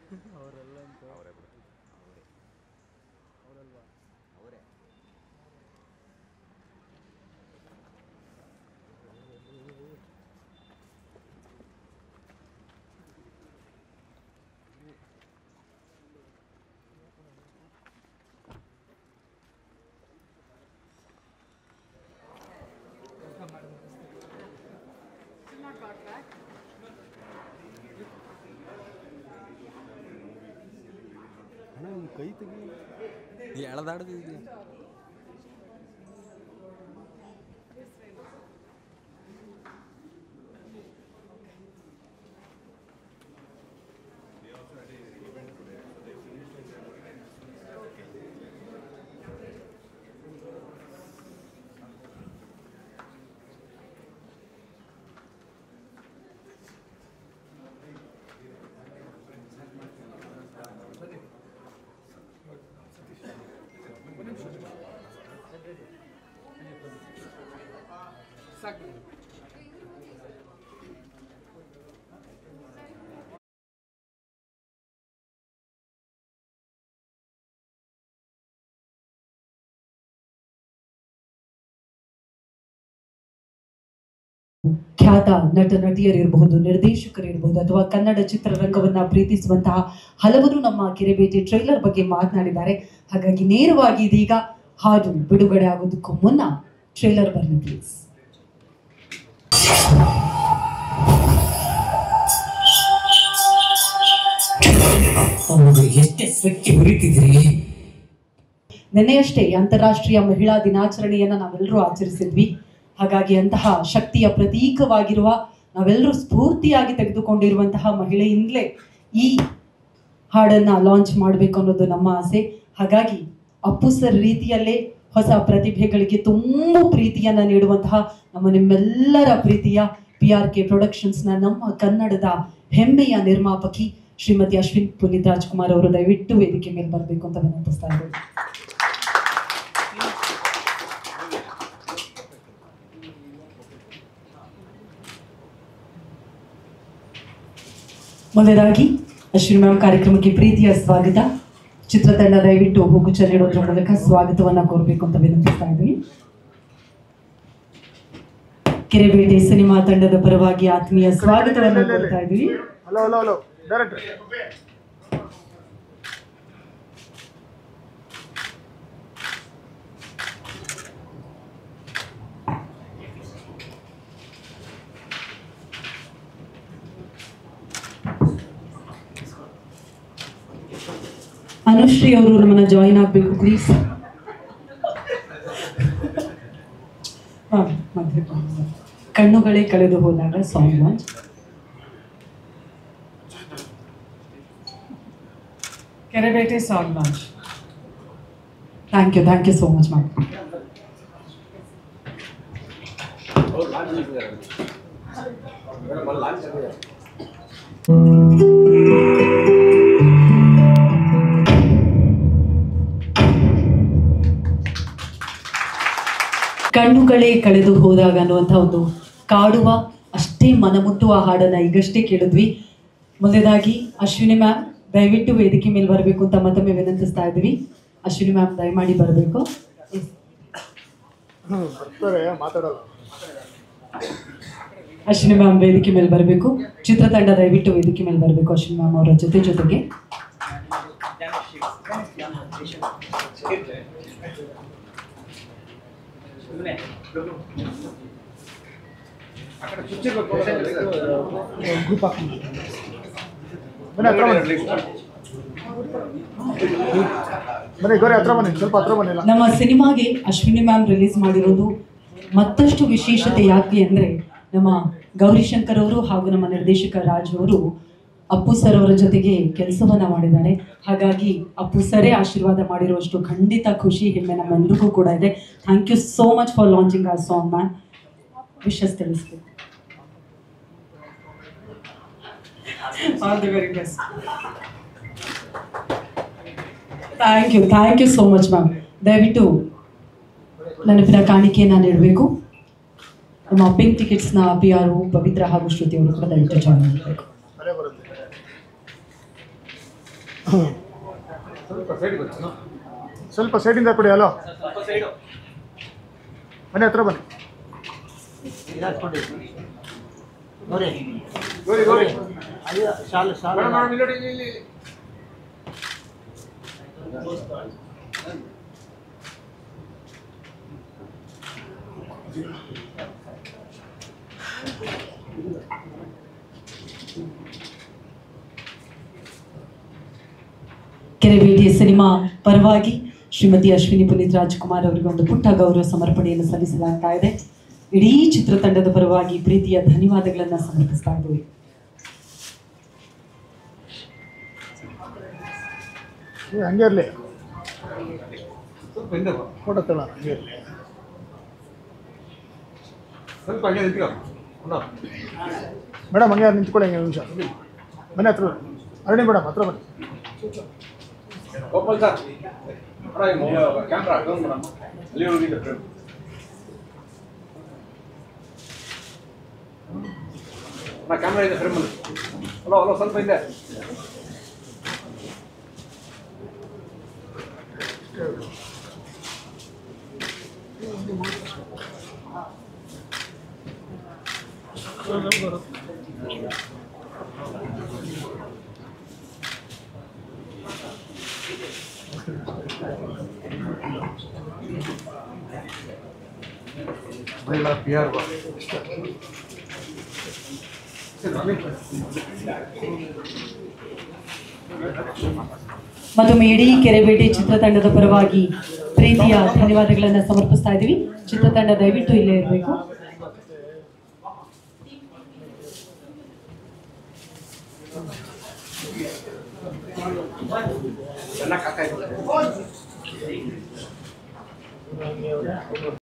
ಅವರೆಲ್ಲ ಅಂತ ಅವರೇ ಬಿಡು ಅವರೇ ಅವರಲ್ವಾ ಅವರೇ ಅಣ್ಣ ನಿನ್ನ ಕೈ ತೆಗಿ ಎಳೆದಾಡ್ದಿದ್ಯಾ ಖ್ಯಾತ ನಟ ನಟಿಯರಿರಬಹುದು ನಿರ್ದೇಶಕರಿರಬಹುದು ಅಥವಾ ಕನ್ನಡ ಚಿತ್ರರಂಗವನ್ನ ಪ್ರೀತಿಸುವಂತಹ ಹಲವರು ನಮ್ಮ ಕಿರೆಬೇಟಿ ಟ್ರೈಲರ್ ಬಗ್ಗೆ ಮಾತನಾಡಿದ್ದಾರೆ ಹಾಗಾಗಿ ನೇರವಾಗಿ ಇದೀಗ ಹಾಡು ಬಿಡುಗಡೆ ಆಗೋದಕ್ಕೂ ಮುನ್ನ ಟ್ರೈಲರ್ ಬರಲಿ ಪ್ಲೀಸ್ ಅವರು ಎಷ್ಟೆಷ್ಟಕ್ಕೆ ಹುರಿತಿದ್ರಿ ನಿನ್ನೆಯಷ್ಟೇ ಅಂತಾರಾಷ್ಟ್ರೀಯ ಮಹಿಳಾ ದಿನಾಚರಣೆಯನ್ನ ನಾವೆಲ್ಲರೂ ಆಚರಿಸಿದ್ವಿ ಹಾಗಾಗಿ ಅಂತಹ ಶಕ್ತಿಯ ಪ್ರತೀಕವಾಗಿರುವ ನಾವೆಲ್ಲರೂ ಸ್ಫೂರ್ತಿಯಾಗಿ ತೆಗೆದುಕೊಂಡಿರುವಂತಹ ಮಹಿಳೆಯಿಂದಲೇ ಈ ಹಾಡನ್ನ ಲಾಂಚ್ ಮಾಡಬೇಕು ಅನ್ನೋದು ನಮ್ಮ ಆಸೆ ಹಾಗಾಗಿ ಅಪ್ಪು ಸರ್ ರೀತಿಯಲ್ಲೇ ಹೊಸ ಪ್ರತಿಭೆಗಳಿಗೆ ತುಂಬ ಪ್ರೀತಿಯನ್ನ ನೀಡುವಂತಹ ನಮ್ಮ ನಿಮ್ಮೆಲ್ಲರ ಪ್ರೀತಿಯ ಪಿ ಆರ್ ಕೆ ಪ್ರೊಡಕ್ಷನ್ಸ್ನ ನಮ್ಮ ಕನ್ನಡದ ಹೆಮ್ಮೆಯ ನಿರ್ಮಾಪಕಿ ಶ್ರೀಮತಿ ಅಶ್ವಿನ್ ಪುನೀತ್ ರಾಜ್ಕುಮಾರ್ ಅವರು ದಯವಿಟ್ಟು ವೇದಿಕೆ ಮೇಲೆ ಬರಬೇಕು ಅಂತ ವಿನಂತಿಸ್ತಾ ಇದ್ದೇವೆ ಮೊದಲಾಗಿ ಅಶ್ವಿನಿ ಮ್ಯಾಮ್ ಕಾರ್ಯಕ್ರಮಕ್ಕೆ ಪ್ರೀತಿಯ ಸ್ವಾಗತ ಚಿತ್ರತಂಡ ದಯವಿಟ್ಟು ಹೂಗುಚ್ಚ ನೀಡೋದ್ರ ಮೂಲಕ ಸ್ವಾಗತವನ್ನ ಕೋರಬೇಕು ಅಂತ ವಿನಂತಿಸ್ತಾ ಇದ್ವಿ ಕೆರೆಬೇಟೆ ಸಿನಿಮಾ ತಂಡದ ಪರವಾಗಿ ಆತ್ಮೀಯ ಸ್ವಾಗತವನ್ನು ಕೋರ್ತಾ ಇದ್ವಿ ಹಲೋ ಹಲೋ ಹಲೋ ಡೈರೆಕ್ಟ್ರೆ ಅನುಶ್ರೀ ಅವರು ನಮ್ಮನ್ನ ಜಾಯಿನ್ ಆಗಬೇಕು ಪ್ಲೀಸ್ ಕಣ್ಣುಗಳೇ ಕಳೆದು ಹೋದಾಗ song launch Kerebete song launch thank you thank you so much ma'am ಕಣ್ಣುಗಳೇ ಕಳೆದು ಹೋದಾಗ ಅನ್ನುವಂಥ ಒಂದು ಕಾಡುವ ಅಷ್ಟೇ ಮನಮುಟ್ಟುವ ಹಾಡನ್ನ ಈಗಷ್ಟೇ ಕೇಳಿದ್ವಿ ಮೊದಲದಾಗಿ ಅಶ್ವಿನಿ ಮ್ಯಾಮ್ ದಯವಿಟ್ಟು ವೇದಿಕೆ ಮೇಲೆ ಬರಬೇಕು ಅಂತ ಮತ್ತೊಮ್ಮೆ ವಿನಂತಿಸ್ತಾ ಇದ್ವಿ ಅಶ್ವಿನಿ ಮ್ಯಾಮ್ ದಯಮಾಡಿ ಬರಬೇಕು ಬರ್ತಾರೆ ಮಾತಾಡಲ್ಲ ಅಶ್ವಿನಿ ಮ್ಯಾಮ್ ವೇದಿಕೆ ಮೇಲೆ ಬರಬೇಕು ಚಿತ್ರತಂಡ ದಯವಿಟ್ಟು ವೇದಿಕೆ ಮೇಲೆ ಬರಬೇಕು ಅಶ್ವಿನಿ ಮ್ಯಾಮ್ ಅವರ ಜೊತೆ ಜೊತೆಗೆ ಗ್ರೂಪ್ ಹಾಕೊಂಡು ಬನ್ನಿ ಹತ್ರ ಬನ್ನಿ ಬನ್ನಿ ಗೌರಿ ಹತ್ರ ಬನ್ನಿ ಸ್ವಲ್ಪ ಹತ್ರ ಬನ್ನಿಲ್ಲ ನಮ್ಮ ಸಿನಿಮಾಗೆ ಅಶ್ವಿನಿ ಮ್ಯಾಮ್ ರಿಲೀಸ್ ಮಾಡಿರೋದು ಮತ್ತಷ್ಟು ವಿಶೇಷತೆ ಯಾಕೆ ಅಂದರೆ ನಮ್ಮ ಗೌರಿಶಂಕರ್ ಅವರು ಹಾಗೂ ನಮ್ಮ ನಿರ್ದೇಶಕ ರಾಜ್ ಅವರು ಅಪ್ಪು ಸರ್ ಅವರ ಜೊತೆಗೆ ಕೆಲಸವನ್ನ ಮಾಡಿದ್ದಾರೆ ಹಾಗಾಗಿ ಅಪ್ಪು ಸರೇ ಆಶೀರ್ವಾದ ಮಾಡಿರುವಷ್ಟು ಖಂಡಿತ ಖುಷಿ ಹೆಮ್ಮೆ ನಮ್ಮೆಲ್ಲರಿಗೂ ಕೂಡ ಇದೆ thank you so much for launching ಆ ಸಾಂಗ್ ಮ್ಯಾಮ್ ವಿಶಸ್ ತಿಳಿಸ್ಬೇಕು all the very best thank you thank you so much ma'am ದಯವಿಟ್ಟು ನೆನಪಿನ ಕಾಣಿಕೆಯನ್ನು ನೀಡಬೇಕು ನಮ್ಮ ಪಿಂಕ್ ಟಿಕೆಟ್ಸ್ನ ಪಿ ಆರ್ ಪವಿತ್ರ ಹಾಗೂ ಶ್ರುತಿ ಅವರು ಕೂಡ ದಯವಿಟ್ಟು ಜಾಯ್ನ್ ಮಾಡಬೇಕು ಬರೇ ಬರುತ್ತೆ ಸ್ವಲ್ಪ ಸೈಡಿಂದ ಕೊಡಿ ಹಲೋ ಬನ್ನಿ ಹತ್ರ ಬನ್ನಿ ನೋಡಿ ನೋಡಿ ಅಯ್ಯೋ ಶಾಲೆ ಶಾಲೆ ಕೆರೆಬೇಟಿ ಸಿನಿಮಾ ಪರವಾಗಿ ಶ್ರೀಮತಿ ಅಶ್ವಿನಿ ಪುನೀತ್ ರಾಜ್ಕುಮಾರ್ ಅವರಿಗೆ ಒಂದು ಪುಟ್ಟ ಗೌರವ ಸಮರ್ಪಣೆಯನ್ನು ಸಲ್ಲಿಸಲಾಗ್ತಾ ಇದೆ ಇಡೀ ಚಿತ್ರತಂಡದ ಪರವಾಗಿ ಪ್ರೀತಿಯ ಧನ್ಯವಾದಗಳನ್ನು ಸಮರ್ಪಿಸ್ತಾ ಇದ್ದೀವಿ ಏ, ಹಂಗೆ ಇರಲಿ ಫೋಟೋ ತಗೊಳ್ಳೋಣ ಹಂಗೆ ಇರಲಿ ಮೇಡಮ್ ಹಂಗೆ ನಿಂತ್ಕೊಳ್ಳಿ ಹಂಗೆ ನಿಮಿಷ ಬನ್ನಿ ಹತ್ರ ಬನ್ನಿ. ಅರಣಿ ಮೇಡಮ್ ಹತ್ರ ಬನ್ನಿ ಗೋಪಾಲ್ ಸರ್ ಕ್ಯಾಮ್ರಾ ಮೇಡಮ್ ಅಲ್ಲಿ ಹೋಗಿದೆ ಫ್ರೆಂಡ್ ಅಣ್ಣ ಕ್ಯಾಮ್ರಾ ಇದೆ ಫ್ರೇಮ್ ಅಲ್ಲಿ ಹಲೋ ಹಲೋ ಸ್ವಲ್ಪ ಇದೆ ಪಿ ಆರ್ ಮತ್ತೊಮ್ಮೆ ಇಡೀ ಕೆರೆಬೇಟೆ ಚಿತ್ರತಂಡದ ಪರವಾಗಿ ಪ್ರೀತಿಯ ಧನ್ಯವಾದಗಳನ್ನು ಸಮರ್ಪಿಸ್ತಾ ಇದ್ದೀವಿ ಚಿತ್ರತಂಡ ದಯವಿಟ್ಟು ಇಲ್ಲೇ ಇರಬೇಕು ಚೆನ್ನಾಗಿ ಕಾಕ ಇದೆ